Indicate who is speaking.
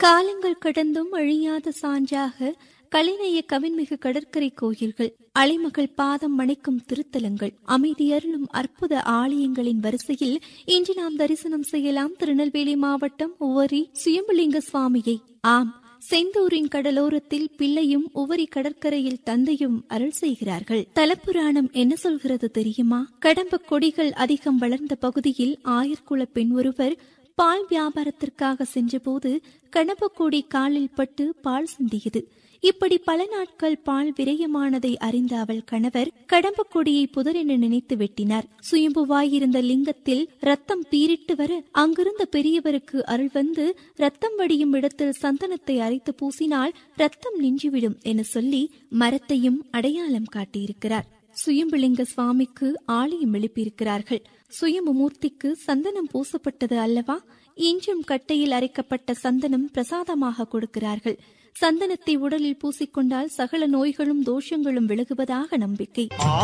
Speaker 1: காலங்கள் கடந்தும் அழியாத சான்றாக கலைநய கவின்மிகு கடற்கரை கோயில்கள் அலைமகள் பாதம் மணிக்கும் திருத்தலங்கள் அமைதியருளும் அற்புத ஆலயங்களின் வரிசையில் இன்று நாம் தரிசனம் செய்யலாம் திருநெல்வேலி மாவட்டம் உவரி சுயம்புலிங்க சுவாமியை ஆம் செந்தூரின் கடலோரத்தில் பிள்ளையும் உவரி கடற்கரையில் தந்தையும் அருள் செய்கிறார்கள் தலப்புராணம் என்ன சொல்கிறது தெரியுமா கடம்ப கொடிகள் அதிகம் வளர்ந்த பகுதியில் ஆயர்குல பெண் ஒருவர் பால் வியாபாரத்திற்காக சென்றபோது கணபக்கோடி காலில் பட்டு பால் சிந்தியது இப்படி பல நாட்கள் பால் விரயமானதை அறிந்த அவள் கணவர் கடம்பக்கொடியை புதரென நினைத்து வெட்டினார் சுயம்புவாயிருந்த லிங்கத்தில் ரத்தம் பீரிட்டு வர அங்கிருந்த பெரியவருக்கு அருள் வந்து ரத்தம் வடியும் இடத்தில் சந்தனத்தை அரைத்து பூசினால் ரத்தம் நின்றுவிடும் என சொல்லி மரத்தையும் அடையாளம் காட்டியிருக்கிறார் சுயம்புலிங்க சுவாமிக்கு ஆலயம் எழுப்பியிருக்கிறார்கள் சுயம்புமூர்த்திக்கு சந்தனம் பூசப்பட்டது அல்லவா இன்றும் கட்டையில் அரைக்கப்பட்ட சந்தனம் பிரசாதமாக கொடுக்கிறார்கள் சந்தனத்தை உடலில் பூசிக்கொண்டால் சகல நோய்களும் தோஷங்களும் விலகுவதாக நம்பிக்கை